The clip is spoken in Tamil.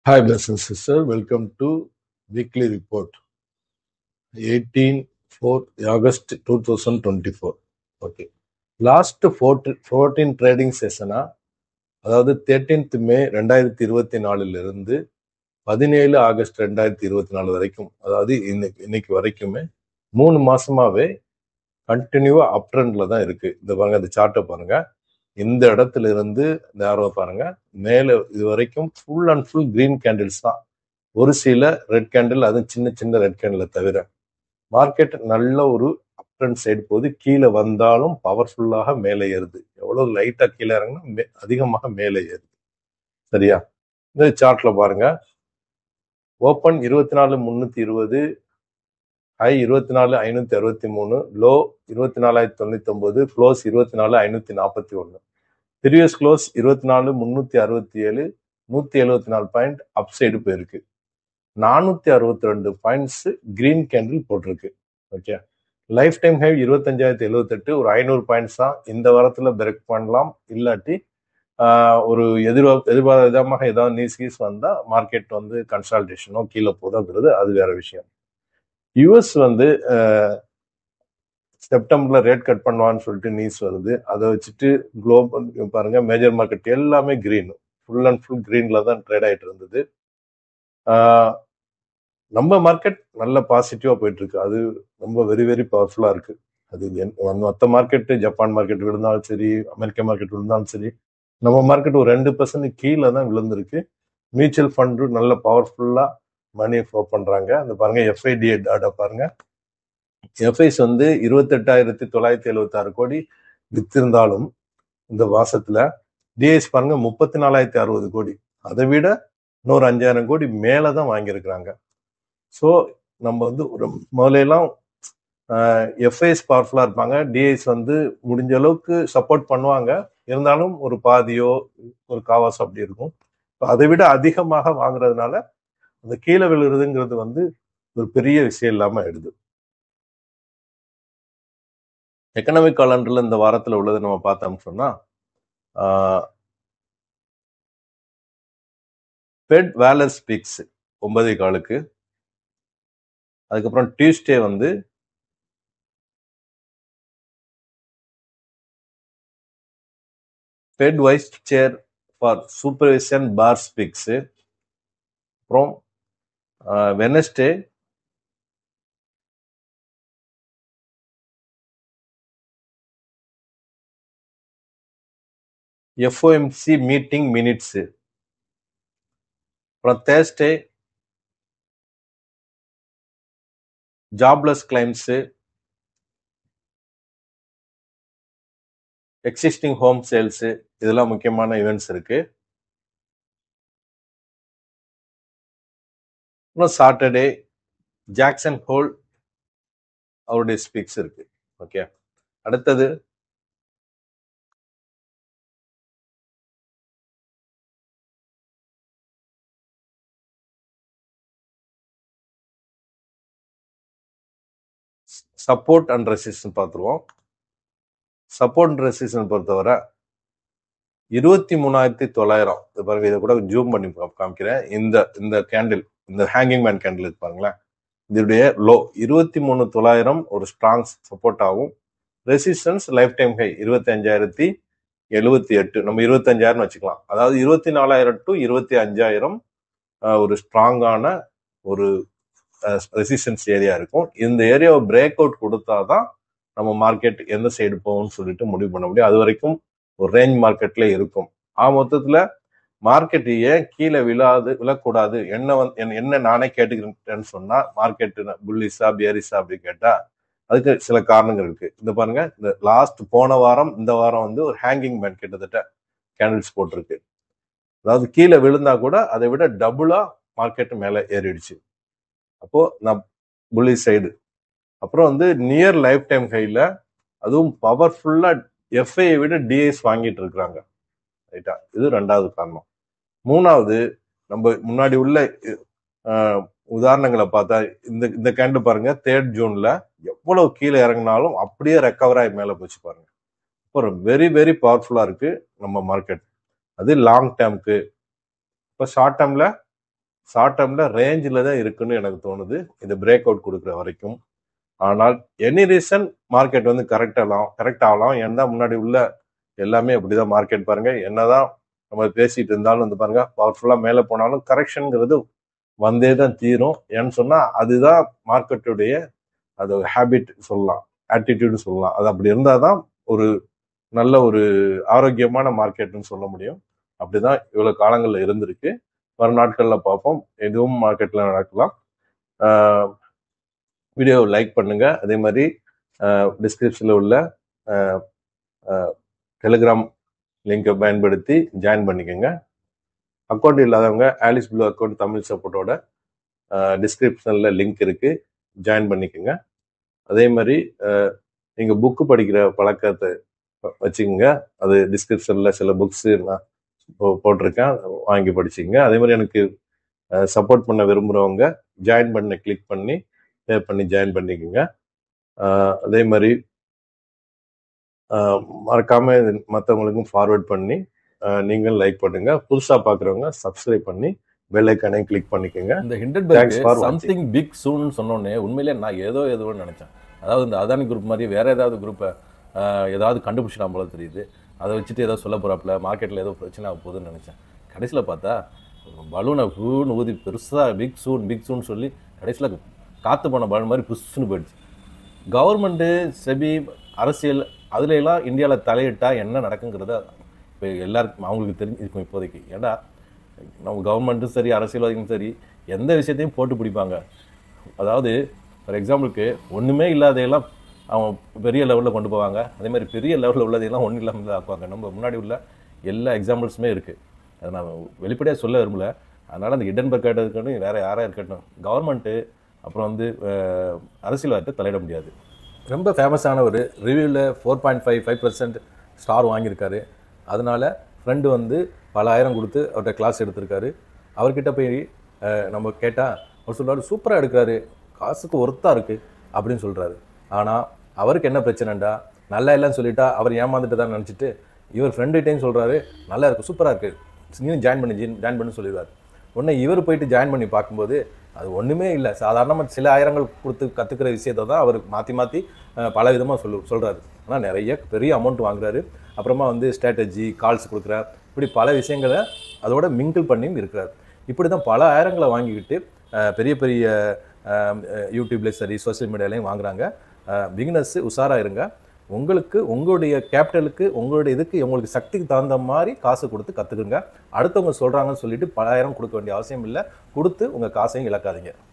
Hi, brothers and sisters. Welcome to weekly report. 18 4 August 2024. Okay. Last fourteen fourteen trading செஷனா அதாவது தேர்ட்டீன்த் மே ரெண்டாயிரத்தி இருபத்தி நாலுல இருந்து பதினேழு ஆகஸ்ட் ரெண்டாயிரத்தி இருபத்தி நாலு வரைக்கும் அதாவது இன்னைக்கு இன்னைக்கு வரைக்குமே மூணு மாசமாவே கண்டினியூவா அப் ட்ரெண்ட்ல தான் இருக்கு இந்த பாருங்க இந்த சார்ட்டை பாருங்க இந்த இடத்துல இருந்து இந்த ஆர்வ பாருங்க மேல இது வரைக்கும் full and full green candles தான் ஒரு சில ரெட் கேண்டில் அதுவும் சின்ன சின்ன ரெட் கேண்டில் தவிர மார்க்கெட் நல்ல ஒரு அப் ட்ரெண்ட் சைடு போகுது கீழே வந்தாலும் பவர்ஃபுல்லாக மேலே ஏறுது எவ்வளவு லைட்டா கீழே இறங்கினா மே- அதிகமாக மேலே ஏறுது சரியா இந்த சார்ட்ல பாருங்க ஓப்பன் இருபத்தி நாலு முன்னூத்தி இருபது ஹை இருபத்தி நாலு ஐநூத்தி அறுபத்தி மூணு லோ இருபத்தி நாலாயிரத்தி தொண்ணூத்தி ஒன்பது க்ளோஸ் இருபத்தி நாலு ஐநூத்தி நாற்பத்தி ஒன்னு ப்ரீவியஸ் க்ளோஸ் இருபத்தி நாலு முன்னூத்தி அறுபத்தி ஏழு நூத்தி எழுபத்தி நாலு பாயிண்ட் அப் சைடு போயிருக்கு நானூத்தி அறுபத்தி ரெண்டு பாயிண்ட்ஸ் கிரீன் கேண்டில் போட்டிருக்கு ஓகே லைஃப் டைம் ஹை இருபத்தஞ்சாயிரத்தி எழுபத்தெட்டு ஒரு ஐநூறு பாயிண்ட்ஸ் தான் இந்த வாரத்துல பிரேக் பண்ணலாம் இல்லாட்டி ஆஹ், ஒரு எதிர்பார்ப்பு எதிர்பாராத விதமாக ஏதாவது நியூஸ் கீஸ் வந்தா மார்க்கெட் வந்து கன்சால்டேஷனோ கீழே போதாங்கிறது அது வேற விஷயம் யுஎஸ் வந்து ஆஹ், செப்டம்பர்ல ரேட் கட் பண்ணுவான்னு சொல்லிட்டு நியூஸ் வருது அதை வச்சுட்டு குளோபல் பாருங்க மேஜர் மார்க்கெட் எல்லாமே கிரீன் ஃபுல் அண்ட் ஃபுல் கிரீன்ல தான் ட்ரேட் ஆயிட்டு இருந்தது ஆஹ், நம்ம மார்க்கெட் நல்ல பாசிட்டிவா போயிட்டு இருக்கு அது ரொம்ப வெரி வெரி பவர்ஃபுல்லா இருக்கு அது என்- மத்த மார்க்கெட் ஜப்பான் மார்க்கெட் விழுந்தாலும் சரி அமெரிக்க மார்க்கெட் விழுந்தாலும் சரி நம்ம மார்க்கெட் ஒரு ரெண்டு பர்சன்ட் கீழே தான் விழுந்திருக்கு மியூச்சுவல் ஃபண்டு நல்ல பவர்ஃபுல்லா மணி ஃப்ளோ பண்றாங்க அந்த பாருங்க எஃப்ஐடிஏ டாட்டா பாருங்க எஃப்ஐஸ் வந்து இருபத்தெட்டாயிரத்தி தொள்ளாயிரத்தி எழுபத்தி ஆறு கோடி வித்திருந்தாலும் இந்த மாசத்துல டிஎஸ் பாருங்க முப்பத்தி நாலாயிரத்தி அறுபது கோடி அதை விட இன்னொரு அஞ்சாயிரம் கோடி மேல தான் வாங்கியிருக்கிறாங்க ஸோ நம்ம வந்து ஒரு முதலையெல்லாம் எஃப்ஐஎஸ் பவர்ஃபுல்லா இருப்பாங்க டிஐஸ் வந்து முடிஞ்ச அளவுக்கு சப்போர்ட் பண்ணுவாங்க இருந்தாலும் ஒரு பாதியோ ஒரு காவாஸ் அப்படி இருக்கும் So அதை விட அதிகமாக வாங்குறதுனால அந்த கீழே விழுறதுங்கிறது வந்து ஒரு பெரிய விஷயம் இல்லாம ஆயிடுது எக்கனாமிக் காலண்டர்ல இந்த வாரத்துல உள்ளதை நம்ம பார்த்தோம்னு சொன்னா ஃபெட் வேலர் ஸ்பீக்ஸ் ஒன்பதே காலுக்கு அதுக்கப்புறம் டியூஸ்டே வந்து Fed vice chair for supervision Barr speaks அப்புறம் வெனஸ்டே எஃப்ஓஎம்சி மீட்டிங் மினிட்ஸ் அப்புறம் Thursday jobless claims existing home sales இதெல்லாம் முக்கியமான ஈவெண்ட்ஸ் இருக்கு இன்னும் சாட்டர்டே ஜாக்சன் ஹோல் அவருடைய ஸ்பீக்ஸ் இருக்கு ஓகே அடுத்தது சப்போர்ட் அண்ட் ரெசிஸ்டன் பார்த்துருவோம் சப்போர்ட் அண்ட் ரெசிஸ்டன் பொறுத்தவரை இருபத்தி மூணாயிரத்தி தொள்ளாயிரம் இது பாருங்க இதை கூட ஜூம் பண்ணி கா- காமிக்கிறேன் இந்த இந்த கேண்டில் இந்த ஹேங்கிங் மேன் கேண்டில் இருக்கு பாருங்களேன் இதோடைய லோ இருபத்தி மூணு தொள்ளாயிரம் ஒரு ஸ்ட்ராங் சப்போர்ட் ஆகும் ரெசிஸ்டன்ஸ் லைஃப் டைம் ஹை இருபத்தி அஞ்சாயிரத்தி எழுபத்தி எட்டு நம்ம இருபத்தஞ்சாயிரம் வச்சுக்கலாம் அதாவது இருபத்தி நாலாயிரம் டு இருபத்தி அஞ்சாயிரம் ஆஹ், ஒரு ஸ்ட்ராங்கான ஒரு ரெசிஸ்டன்ஸ் ஏரியா இருக்கும் இந்த ஏரியாவை பிரேக் அவுட் கொடுத்தாதான் நம்ம மார்க்கெட் எந்த சைடு போகும்னு சொல்லிட்டு முடிவு பண்ண முடியும் அது வரைக்கும் ஒரு ரேஞ்ச் மார்க்கெட்ல இருக்கும் ஆ மொத்தத்துல மார்க்கெட் ஏன் கீழே விழாது விழக்கூடாது என்ன வந்து என்ன- என்ன நானே கேட்டுக்கிறேன்னு சொன்னா மார்க்கெட் புல்லிஸா பியரிஸா அப்படி கேட்டா அதுக்கு சில காரணங்கள் இருக்கு இந்த பாருங்க இந்த லாஸ்ட் போன வாரம் இந்த வாரம் வந்து ஒரு ஹேங்கிங் மேன் கிட்டத்தட்ட கேண்டில்ஸ் போட்டிருக்கு அதாவது கீழே விழுந்தா கூட அதை விட டபுளா மார்க்கெட் மேல ஏறிடுச்சு அப்போ நான் புள்ளி சைடு அப்புறம் வந்து நியர் லைஃப் டைம் ஹைல அதுவும் பவர்ஃபுல்லா எஃப்ஐ விட டிஎஸ் வாங்கிட்டு இருக்கிறாங்க ரைட்டா இது ரெண்டாவது காரணம் மூணாவது நம்ம முன்னாடி உள்ள அஹ், உதாரணங்களை பார்த்தா இந்த இந்த கேண்டில் பாருங்க தேர்ட் ஜூன்ல எவ்வளவு கீழே இறங்கினாலும் அப்படியே ரெக்கவர் ஆகி மேல போச்சு பாருங்க ஒரு வெரி வெரி பவர்ஃபுல்லா இருக்கு நம்ம மார்க்கெட் அது லாங் டேர்ம்க்கு இப்போ ஷார்ட் டேர்ம்ல ஷார்ட் டேர்ம்ல ரேஞ்சில் தான் இருக்குன்னு எனக்கு தோணுது இது பிரேக் அவுட் கொடுக்குற வரைக்கும் ஆனால் எனி ரீசன் மார்க்கெட் வந்து கரெக்ட் ஆகலாம் கரெக்ட் ஆகலாம் ஏன்னா முன்னாடி உள்ள எல்லாமே அப்படிதான் மார்க்கெட் பாருங்க என்னதான் நம்ம பேசிட்டு இருந்தாலும் வந்து பாருங்க பவர்ஃபுல்லா மேலே போனாலும் கரெக்ஷனுங்கிறது வந்தே தான் தீரும் ஏன்னு சொன்னா அதுதான் மார்க்கெட்டுடைய அது ஹேபிட் சொல்லலாம் ஆட்டிடியூடு சொல்லலாம் அது அப்படி இருந்தாதான் ஒரு நல்ல ஒரு ஆரோக்கியமான மார்க்கெட்னு சொல்ல முடியும் அப்படிதான் இவ்வளவு காலங்கள்ல இருந்திருக்கு வரும் நாட்கள்ல பார்ப்போம் எதுவும் மார்க்கெட்ல நடக்கலாம் வீடியோவை லைக் பண்ணுங்க அதே மாதிரி டிஸ்கிரிப்ஷனில் உள்ள டெலிகிராம் லிங்கை பயன்படுத்தி ஜாயின் பண்ணிக்கோங்க அக்கௌண்ட் இல்லாதவங்க ஆலிஸ் ப்ளூ அக்கௌண்ட் தமிழ் சப்போர்ட்டோட டிஸ்கிரிப்ஷனில் லிங்க் இருக்கு ஜாயின் பண்ணிக்கோங்க அதே மாதிரி நீங்கள் புக்கு படிக்கிற பழக்கத்தை வச்சுக்கோங்க அது டிஸ்கிரிப்ஷனில் சில புக்ஸு நான் போ- போட்டிருக்கேன் வாங்கி படிச்சுங்க அதே மாதிரி எனக்கு சப்போர்ட் பண்ண விரும்புகிறவங்க ஜாயின் பண்ண கிளிக் பண்ணி பே பண்ணி ஜாயின் பண்ணிக்கோங்க அஹ் அதே மாதிரி அஹ் மறக்காம இது மற்றவங்களுக்கும் ஃபார்வர்ட் பண்ணி அஹ் நீங்களும் லைக் பண்ணுங்க புதுசா பார்க்குறவங்க சப்ஸ்கிரைப் பண்ணி பெல் ஐக்கானே கிளிக் பண்ணிக்கோங்க இந்த Hindenburg Thanks for watching. Something big soon சொன்னோடனே உண்மையிலே நான் ஏதோ ஏதோன்னு நினைச்சேன் அதாவது இந்த அதானி குரூப் மாதிரி வேற ஏதாவது குரூப்பை ஏதாவது கண்டுபிடிச்சிட்டான் போல தெரியுது அதை வச்சுட்டு ஏதோ சொல்ல போறாப்புல மார்க்கெட்டில் ஏதோ பிரச்சனை ஆக போகுதுன்னு நினைச்சேன் கடைசியில் பார்த்தா பலூனை ஹூன்னு ஊதி பெருசாக பிக் சூன் பிக் சூன் சொல்லி கடைசியில் காத்து போன பலூன் மாதிரி புஷ்ஷுன்னு போயிடுச்சு கவர்மெண்ட்டு செபி அரசியல் அதுல எல்லாம் இந்தியாவில் தலையிட்டா என்ன நடக்குங்கிறத இப்போ எல்லாருக்கும் அவங்களுக்கு தெரிஞ்சிருக்கும் இப்போதைக்கு ஏன்னா நம்ம கவர்மெண்ட்டும் சரி அரசியல்வாதிகளும் சரி எந்த விஷயத்தையும் போட்டு பிடிப்பாங்க அதாவது ஃபார் எக்ஸாம்பிளுக்கு ஒன்றுமே இல்லாதையெல்லாம் அவன் பெரிய லெவலில் கொண்டு போவாங்க அதே மாதிரி பெரிய லெவலில் உள்ளதையெல்லாம் ஒன்றும் இல்லாமல் ஆக்குவாங்க நம்ம முன்னாடி உள்ள எல்லா எக்ஸாம்பிள்ஸுமே இருக்குது அதை நான் வெளிப்படையாக சொல்ல விரும்பல அதனால் அந்த இடன்பர்க் இருக்கட்டும் வேறு யாராக இருக்கட்டும் கவர்மெண்ட்டு அப்புறம் வந்து அஹ், அரசியல்வாதத்தை தலையிட முடியாது ரொம்ப ஃபேமஸான ஒரு ரிவ்யூவில் four point five five percent star வாங்கியிருக்காரு அதனால ஃப்ரெண்டு வந்து பல ஆயிரம் கொடுத்து அவர்கிட்ட கிளாஸ் எடுத்திருக்காரு அவர்கிட்ட போய் அஹ், நம்ம கேட்டால் அவர் சொல்றாரு சூப்பராக எடுக்கிறாரு காசுக்கு ஒர்த்தாக இருக்குது அப்படின்னு சொல்கிறாரு ஆனால் அவருக்கு என்ன பிரச்சனைண்டா நல்லா இல்லைன்னு சொல்லிட்டா அவர் ஏமாந்துட்டு தான் நினச்சிட்டு இவர் ஃப்ரெண்டுகிட்டையும் சொல்கிறாரு நல்லா இருக்கு சூப்பராக இருக்குது நீயும் ஜாயின் பண்ணி ஜாயின் பண்ணி சொல்லிடுவார் உடனே இவர் போயிட்டு ஜாயின் பண்ணி பார்க்கும்போது அது ஒன்றுமே இல்லை சாதாரணமாக சில ஆயிரங்கள் கொடுத்து கற்றுக்கிற விஷயத்தை தான் அவர் மாற்றி மாற்றி பல விதமாக சொல்லு சொல்கிறாரு ஆனால் நிறைய பெரிய அமௌண்ட் வாங்குறாரு அப்புறமா வந்து ஸ்ட்ராட்டஜி கால்ஸ் கொடுக்குறார் இப்படி பல விஷயங்களை அதோட மிங்கிள் பண்ணியும் இருக்கிறார் இப்படி தான் பல ஆயிரங்களை வாங்கிக்கிட்டு அஹ், பெரிய பெரிய யூடியூப்லேயும் சரி சோஷியல் மீடியாலையும் வாங்குறாங்க பிகினர்ஸ் உஷாராக இருங்க உங்களுக்கு உங்களுடைய கேபிட்டலுக்கு உங்களுடைய இதுக்கு உங்களுக்கு சக்திக்கு தகுந்த மாதிரி காசு கொடுத்து கற்றுக்குங்க அடுத்தவங்க சொல்கிறாங்கன்னு சொல்லிட்டு பலாயிரம் கொடுக்க வேண்டிய அவசியம் இல்லை கொடுத்து உங்கள் காசையும் இழக்காதீங்க